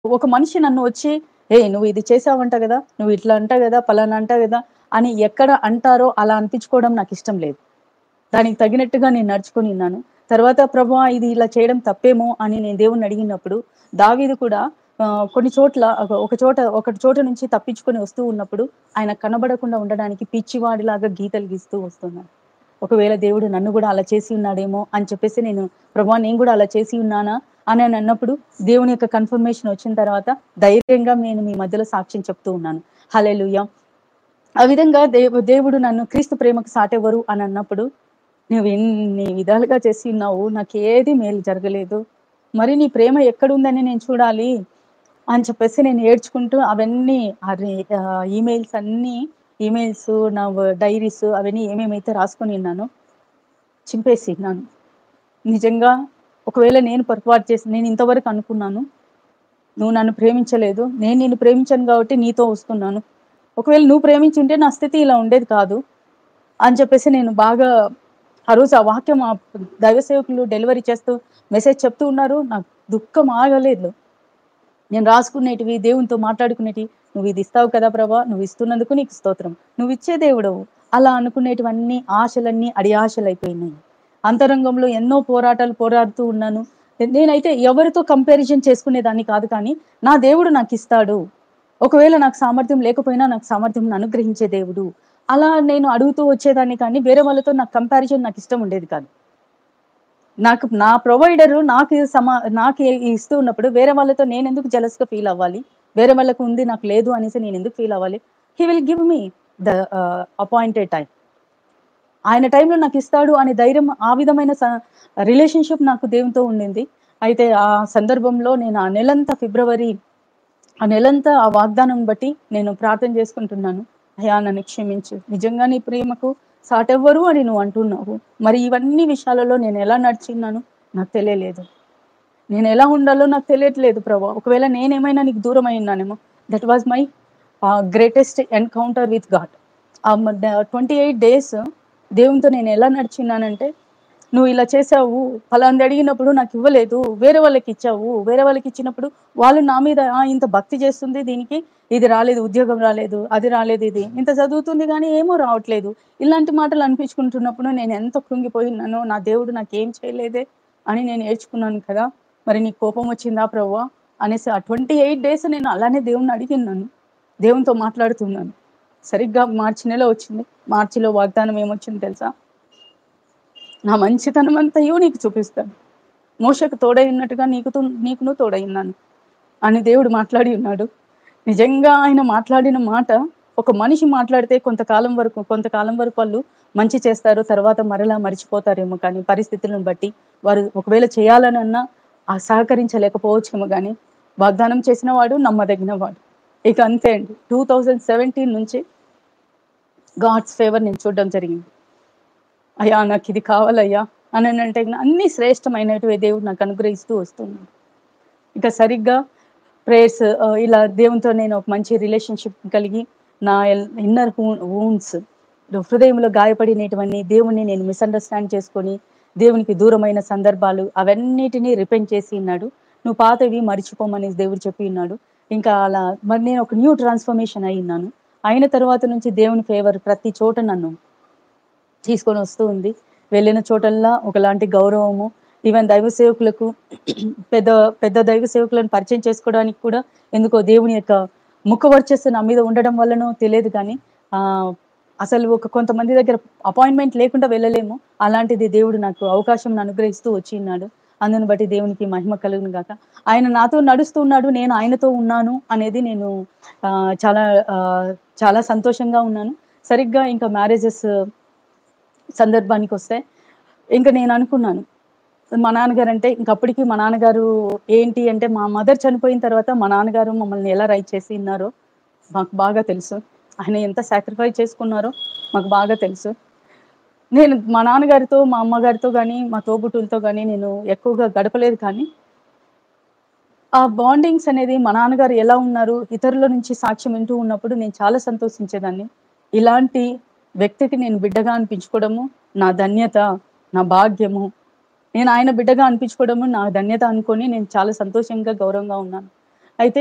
ఒక మనిషి నన్ను వచ్చి ఏ నువ్వు ఇది చేసావంట కదా నువ్వు ఇట్లా అంట కదా పలానా అంట కదా అని ఎక్కడ అంటారో అలా అనిపించుకోవడం నాకు ఇష్టం లేదు దానికి తగినట్టుగా నేను నడుచుకొని ఉన్నాను తర్వాత ప్రభు ఇది ఇలా చేయడం తప్పేమో అని నేను దేవుణ్ణి అడిగినప్పుడు దావీదు కూడా ఆ, కొన్ని చోట్ల ఒక- ఒక చోట ఒక చోట నుంచి తప్పించుకొని వస్తూ ఉన్నప్పుడు ఆయన కనబడకుండా ఉండడానికి పిచ్చివాడిలాగా గీతలు గీస్తూ వస్తున్నాడు ఒకవేళ దేవుడు నన్ను కూడా అలా చేసి ఉన్నాడేమో అని చెప్పేసి నేను ప్రభా నేను కూడా అలా చేసి ఉన్నానా అని అని అన్నప్పుడు దేవుని యొక్క కన్ఫర్మేషన్ వచ్చిన తర్వాత ధైర్యంగా నేను మీ మధ్యలో సాక్ష్యం చెప్తూ ఉన్నాను హలెలుయ ఆ విధంగా దేవు దేవుడు నన్ను క్రీస్తు ప్రేమకు సాటెవరు అని అన్నప్పుడు నువ్వు ఎన్ని విధాలుగా చేసి ఉన్నావు నాకు ఏది మేలు జరగలేదు మరి నీ ప్రేమ ఎక్కడుందని నేను చూడాలి అని చెప్పేసి నేను ఏడ్చుకుంటూ అవన్నీ ఈమెయిల్స్ అన్నీ ఈమెయిల్స్ నా డైరీస్ అవన్నీ ఏమేమైతే రాసుకొని ఉన్నానో చింపేసి ఉన్నాను నిజంగా ఒకవేళ నేను పొరపాటు చేసి నేను ఇంతవరకు అనుకున్నాను నువ్వు నన్ను ప్రేమించలేదు నేను నిన్ను ప్రేమించాను కాబట్టి నీతో వస్తున్నాను ఒకవేళ నువ్వు ప్రేమించుంటే నా స్థితి ఇలా ఉండేది కాదు అని చెప్పేసి నేను బాగా ఆ రోజు ఆ వాక్యం ఆ దైవ సేవకులు డెలివరీ చేస్తూ మెసేజ్ చెప్తూ ఉన్నారు నాకు దుఃఖం ఆగలేదు నేను రాసుకునేటివి దేవునితో మాట్లాడుకునేటివి నువ్వు ఇది ఇస్తావు కదా ప్రభా నువ్వు ఇస్తున్నందుకు నీకు స్తోత్రం నువ్వు ఇచ్చే దేవుడవు అలా అనుకునేటివన్నీ ఆశలన్నీ అడి ఆశలు అయిపోయినాయి అంతరంగంలో ఎన్నో పోరాటాలు పోరాడుతూ ఉన్నాను నేనైతే ఎవరితో కంపారిజన్ చేసుకునేదాన్ని కాదు కానీ నా దేవుడు నాకు ఇస్తాడు ఒకవేళ నాకు సామర్థ్యం లేకపోయినా నాకు సామర్థ్యం అనుగ్రహించే దేవుడు అలా నేను అడుగుతూ వచ్చేదాన్ని కానీ వేరే వాళ్ళతో నాకు కంపారిజన్ నాకు ఇష్టం ఉండేది కాదు నాకు నా ప్రొవైడర్ నాకు సమా నాకు ఇస్తూ ఉన్నప్పుడు వేరే వాళ్ళతో నేను ఎందుకు jealous గా ఫీల్ అవ్వాలి వేరే వాళ్ళకు ఉంది నాకు లేదు అనేసి నేను ఎందుకు ఫీల్ అవ్వాలి he will give me the appointed time ఆయన టైంలో నాకు ఇస్తాడు అనే ధైర్యం ఆ విధమైన రిలేషన్షిప్ నాకు దేవునితో ఉండింది అయితే ఆ సందర్భంలో నేను ఆ నెలంతా ఫిబ్రవరి ఆ నెలంతా ఆ వాగ్దానం బట్టి నేను ప్రార్థన చేసుకుంటున్నాను అయ్యా నన్ను క్షమించు నిజంగా నీ ప్రేమకు సాటెవ్వరు అని నువ్వు అంటున్నావు మరి ఇవన్నీ విషయాలలో నేను ఎలా నడిచిన్నాను నాకు తెలియలేదు నేను ఎలా ఉండాలో నాకు తెలియట్లేదు ప్రభా ఒకవేళ నేనేమైనా నీకు దూరం అయినానేమో that was my greatest encounter with God twenty eight days దేవునితో నేను ఎలా నడిచిన్నానంటే నువ్వు ఇలా చేసావు ఫలాంది అడిగినప్పుడు నాకు ఇవ్వలేదు వేరే వాళ్ళకి ఇచ్చావు వేరే వాళ్ళకి ఇచ్చినప్పుడు వాళ్ళు నా మీద "ఆ, ఇంత భక్తి చేస్తుంది దీనికి ఇది రాలేదు ఉద్యోగం రాలేదు అది రాలేదు ఇది ఇంత చదువుతుంది కానీ ఏమో రావట్లేదు ఇలాంటి మాటలు అనిపించుకుంటున్నప్పుడు నేను ఎంత కృంగిపోయినానో నా దేవుడు నాకేం చేయలేదే అని నేను ఏడ్చుకున్నాను కదా మరి నీ కోపం వచ్చిందా ప్రవ్వా అనేసి ఆ ట్వంటీ ఎయిట్ డేస్ నేను అలానే దేవుణ్ణి అడిగినాను దేవునితో మాట్లాడుతున్నాను సరిగ్గా మార్చి నెల వచ్చింది మార్చిలో వాగ్దానం ఏమొచ్చింది తెలుసా నా మంచితనం అంతయో నీకు చూపిస్తాను మోషకు తోడై ఉన్నట్టుగా నీకు నీకును తోడై ఉన్నాను అని దేవుడు మాట్లాడి ఉన్నాడు నిజంగా ఆయన మాట్లాడిన మాట ఒక మనిషి మాట్లాడితే కొంతకాలం వరకు కొంతకాలం వరకు వాళ్ళు మంచి చేస్తారు తర్వాత మరలా మర్చిపోతారేమో కానీ పరిస్థితులను బట్టి వారు ఒకవేళ చేయాలనన్నా ఆ సహకరించలేకపోవచ్చేమో కానీ వాగ్దానం చేసిన వాడు నమ్మదగిన వాడు ఇక అంతే అండి టూ థౌజండ్ సెవెంటీన్ నుంచి గాడ్స్ ఫేవర్ నేను చూడడం జరిగింది అయ్యా నాకు ఇది కావాలయ్యా అని అంటే అన్ని శ్రేష్టమైనటువంటి దేవుడు నాకు అనుగ్రహిస్తూ వస్తున్నాడు ఇక సరిగ్గా ప్రేయర్స్ ఇలా దేవునితో నేను ఒక మంచి రిలేషన్షిప్ కలిగి నా ఇన్నర్ వూన్స్ హృదయంలో గాయపడినటువంటి దేవుణ్ణి నేను మిస్అండర్స్టాండ్ చేసుకొని దేవునికి దూరమైన సందర్భాలు అవన్నిటినీ రిపెంట్ చేసి ఉన్నాడు నువ్వు పాతవి మర్చిపోమని దేవుడు చెప్పి ఉన్నాడు ఇంకా అలా మరి నేను ఒక న్యూ ట్రాన్స్ఫర్మేషన్ అయి ఉన్నాను అయిన తర్వాత నుంచి దేవుని ఫేవర్ ప్రతి చోట నన్ను తీసుకొని వస్తూ ఉంది వెళ్ళిన చోటల్లా ఒకలాంటి గౌరవము ఈవెన్ దైవ సేవకులకు పెద్ద పెద్ద దైవ సేవకులను పరిచయం చేసుకోవడానికి కూడా ఎందుకో దేవుని యొక్క ముఖ వర్చస్సు నా మీద ఉండడం వల్లనో తెలియదు కానీ ఆ అసలు ఒక కొంతమంది దగ్గర అపాయింట్మెంట్ లేకుండా వెళ్ళలేము అలాంటిది దేవుడు నాకు అవకాశం అనుగ్రహిస్తూ వచ్చి ఉన్నాడు అందుని బట్టి దేవునికి మహిమ కలుగును గాక ఆయన నాతో నడుస్తూ ఉన్నాడు నేను ఆయనతో ఉన్నాను అనేది నేను ఆ, చాలా ఆ, చాలా సంతోషంగా ఉన్నాను సరిగ్గా ఇంకా మ్యారేజెస్ సందర్భానికి వస్తే ఇంకా నేను అనుకున్నాను మా నాన్నగారు అంటే ఇంకప్పటికి మా నాన్నగారు ఏంటి అంటే మా మదర్ చనిపోయిన తర్వాత మా నాన్నగారు మమ్మల్ని ఎలా రైట్ చేసి ఉన్నారో మాకు బాగా తెలుసు ఆయన ఎంత సాక్రిఫైస్ చేసుకున్నారో మాకు బాగా తెలుసు నేను మా నాన్నగారితో మా అమ్మగారితో కానీ మా తోబుట్టులతో కానీ నేను ఎక్కువగా గడపలేదు కానీ ఆ బాండింగ్స్ అనేది మా నాన్నగారు ఎలా ఉన్నారు ఇతరుల నుంచి సాక్ష్యం వింటూ ఉన్నప్పుడు నేను చాలా సంతోషించేదాన్ని ఇలాంటి వ్యక్తికి నేను బిడ్డగా అనిపించుకోవడము నా ధన్యత నా భాగ్యము నేను ఆయన బిడ్డగా అనిపించుకోవడము నా ధన్యత అనుకొని నేను చాలా సంతోషంగా గౌరవంగా ఉన్నాను